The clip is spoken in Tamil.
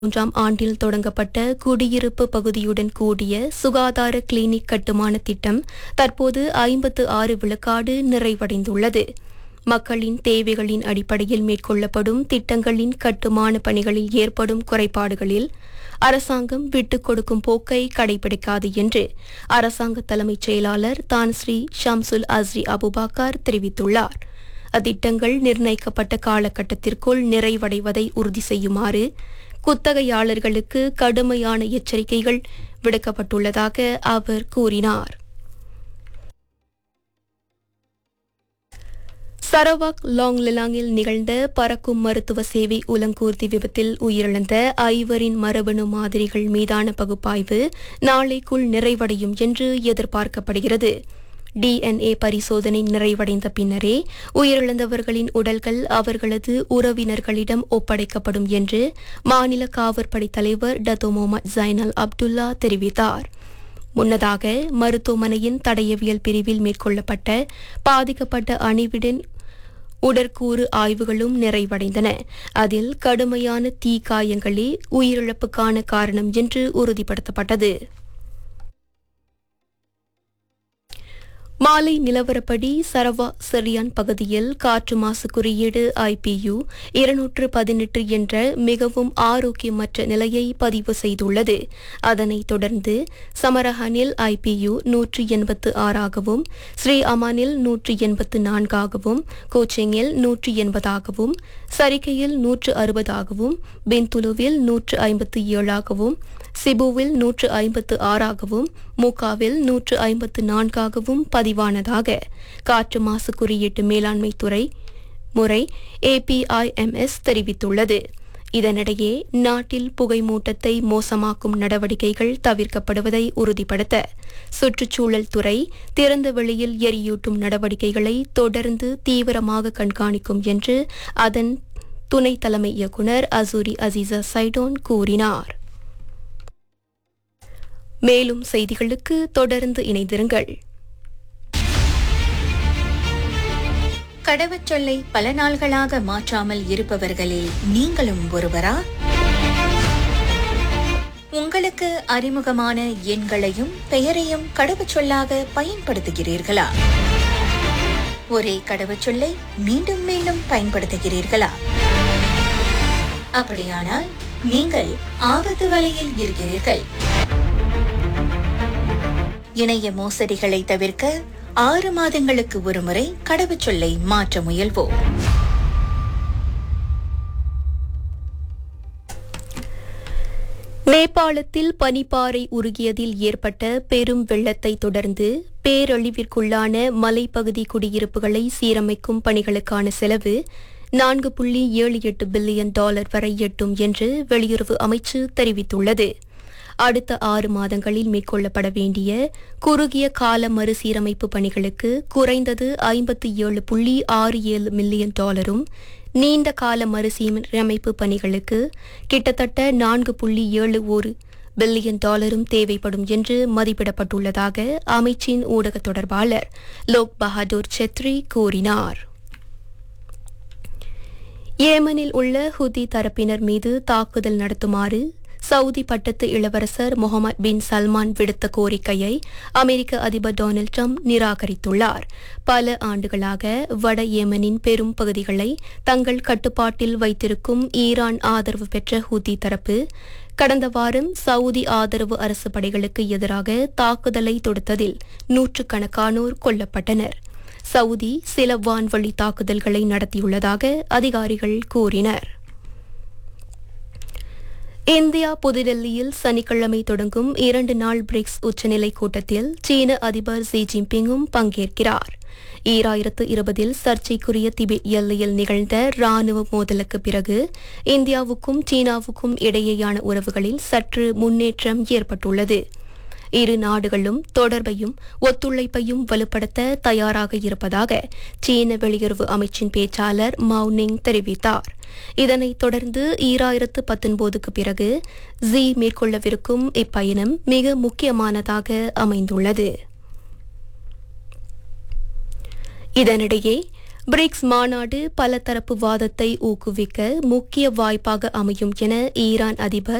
மூன்றாம் ஆண்டில் தொடங்கப்பட்ட குடியிருப்பு பகுதியுடன் கூடிய சுகாதார கிளினிக் கட்டுமான திட்டம் தற்போது ஐம்பத்து ஆறு விழுக்காடு நிறைவடைந்துள்ளது மக்களின் தேவைகளின் அடிப்படையில் மேற்கொள்ளப்படும் திட்டங்களின் கட்டுமான பணிகளில் ஏற்படும் குறைபாடுகளில் அரசாங்கம் விட்டுக் கொடுக்கும் போக்கை கடைபிடிக்காது என்று அரசாங்க தலைமைச் செயலாளர் தான்ஸ்ரீ ஷம்சுல் அஸ்ரி அபுபாக்கார் தெரிவித்துள்ளார் அத்திட்டங்கள் நிர்ணயிக்கப்பட்ட காலகட்டத்திற்குள் நிறைவடைவதை உறுதி செய்யுமாறு குத்தகையாளர்களுக்கு கடுமையான எச்சரிக்கைகள் விடுக்கப்பட்டுள்ளதாக அவர் கூறினார் சரவாக் லாங்லிலாங்கில் நிகழ்ந்த பறக்கும் மருத்துவ சேவை உலங்கூர்தி விபத்தில் உயிரிழந்த ஐவரின் மரபணு மாதிரிகள் மீதான பகுப்பாய்வு நாளைக்குள் நிறைவடையும் என்று எதிர்பார்க்கப்படுகிறது டிஎன்ஏ பரிசோதனை நிறைவடைந்த பின்னரே உயிரிழந்தவர்களின் உடல்கள் அவர்களது உறவினர்களிடம் ஒப்படைக்கப்படும் என்று மாநில காவற்படை தலைவர் டத்தோ முகமது ஜைனல் அப்துல்லா தெரிவித்தார் முன்னதாக மருத்துவமனையின் தடயவியல் பிரிவில் மேற்கொள்ளப்பட்ட பாதிக்கப்பட்ட அணிவிடன் உடற்கூறு ஆய்வுகளும் நிறைவடைந்தன அதில் கடுமையான தீ காயங்களே உயிரிழப்புக்கான காரணம் என்று உறுதிப்படுத்தப்பட்டது மாலை நிலவரப்படி சரவா செரியான் பகுதியில் காற்று மாசு குறியீடு ஐபியு இருநூற்று பதினெட்டு என்ற மிகவும் ஆரோக்கியமற்ற நிலையை பதிவு செய்துள்ளது அதனைத் தொடர்ந்து சமரஹானில் ஐபியு நூற்று எண்பத்து ஆறாகவும் ஸ்ரீ அமானில் நூற்று எண்பத்து நான்காகவும் கோச்சிங்கில் நூற்று எண்பதாகவும் சரிக்கையில் நூற்று அறுபதாகவும் பெந்துலுவில் நூற்று ஐம்பத்து ஏழாகவும் சிபுவில் நூற்று ஐம்பத்து ஆறாகவும் மூகாவில் நூற்று ஐம்பத்து நான்காகவும் பதிவானதாக காற்று மாசு குறியீட்டு மேலாண்மை துறை முறை ஏபிஐஎம்எஸ் தெரிவித்துள்ளது இதனிடையே நாட்டில் புகை மூட்டத்தை மோசமாக்கும் நடவடிக்கைகள் தவிர்க்கப்படுவதை உறுதிப்படுத்த சுற்றுச்சூழல் துறை திறந்த வெளியில் எரியூட்டும் நடவடிக்கைகளை தொடர்ந்து தீவிரமாக கண்காணிக்கும் என்று அதன் துணை தலைமை இயக்குநர் அசூரி அசீசா சைடோன் கூறினார் மேலும் செய்திகளுக்கு தொடர்ந்து இணைந்திருங்கள் கடவுச்சொல்லை பல நாள்களாக மாற்றாமல் இருப்பவர்களில் நீங்களும் ஒருவரா உங்களுக்கு அறிமுகமான எண்களையும் பெயரையும் கடவுச்சொல்லாக பயன்படுத்துகிறீர்களா ஒரே கடவுச்சொல்லை மீண்டும் மீண்டும் பயன்படுத்துகிறீர்களா அப்படியானால் நீங்கள் ஆபத்து வலையில் இருக்கிறீர்கள் இணைய மோசடிகளை தவிர்க்க ஆறு மாதங்களுக்கு ஒருமுறை கடவுச்சொல்லை மாற்ற முயல்வோம் நேபாளத்தில் பனிப்பாறை உருகியதில் ஏற்பட்ட பெரும் வெள்ளத்தை தொடர்ந்து பேரழிவிற்குள்ளான மலைப்பகுதி குடியிருப்புகளை சீரமைக்கும் பணிகளுக்கான செலவு நான்கு புள்ளி ஏழு எட்டு பில்லியன் டாலர் வரை எட்டும் என்று வெளியுறவு அமைச்சு தெரிவித்துள்ளது அடுத்த ஆறு மாதங்களில் மேற்கொள்ளப்பட வேண்டிய குறுகிய கால மறுசீரமைப்பு பணிகளுக்கு குறைந்தது ஐம்பத்தி ஏழு புள்ளி ஆறு ஏழு மில்லியன் டாலரும் நீண்ட கால மறுசீரமைப்பு பணிகளுக்கு கிட்டத்தட்ட நான்கு புள்ளி ஏழு ஒரு பில்லியன் டாலரும் தேவைப்படும் என்று மதிப்பிடப்பட்டுள்ளதாக அமைச்சின் ஊடக தொடர்பாளர் லோக் பஹாதூர் செத்ரி கூறினார் ஏமனில் உள்ள ஹுதி தரப்பினர் மீது தாக்குதல் நடத்துமாறு சவுதி பட்டத்து இளவரசர் முகமது பின் சல்மான் விடுத்த கோரிக்கையை அமெரிக்க அதிபர் டொனால்ட் ட்ரம்ப் நிராகரித்துள்ளார் பல ஆண்டுகளாக வட ஏமனின் பெரும் பகுதிகளை தங்கள் கட்டுப்பாட்டில் வைத்திருக்கும் ஈரான் ஆதரவு பெற்ற ஹூதி தரப்பு கடந்த வாரம் சவுதி ஆதரவு அரசு படைகளுக்கு எதிராக தாக்குதலை தொடுத்ததில் நூற்றுக்கணக்கானோர் கொல்லப்பட்டனர் சவுதி சில வான்வழி தாக்குதல்களை நடத்தியுள்ளதாக அதிகாரிகள் கூறினர் இந்தியா புதுடெல்லியில் சனிக்கிழமை தொடங்கும் இரண்டு நாள் பிரிக்ஸ் உச்சநிலை கூட்டத்தில் சீன அதிபர் ஜி ஜின்பிங்கும் பங்கேற்கிறார் ஈராயிரத்து இருபதில் சர்ச்சைக்குரிய திபெத் எல்லையில் நிகழ்ந்த ராணுவ மோதலுக்கு பிறகு இந்தியாவுக்கும் சீனாவுக்கும் இடையேயான உறவுகளில் சற்று முன்னேற்றம் ஏற்பட்டுள்ளது இரு நாடுகளும் தொடர்பையும் ஒத்துழைப்பையும் வலுப்படுத்த தயாராக இருப்பதாக சீன வெளியுறவு அமைச்சின் பேச்சாளர் மவுனிங் தெரிவித்தார் இதனைத் தொடர்ந்து ஈராயிரத்து பத்தொன்பதுக்கு பிறகு ஜி மேற்கொள்ளவிருக்கும் இப்பயணம் மிக முக்கியமானதாக அமைந்துள்ளது இதனிடையே பிரிக்ஸ் மாநாடு பலதரப்பு வாதத்தை ஊக்குவிக்க முக்கிய வாய்ப்பாக அமையும் என ஈரான் அதிபர்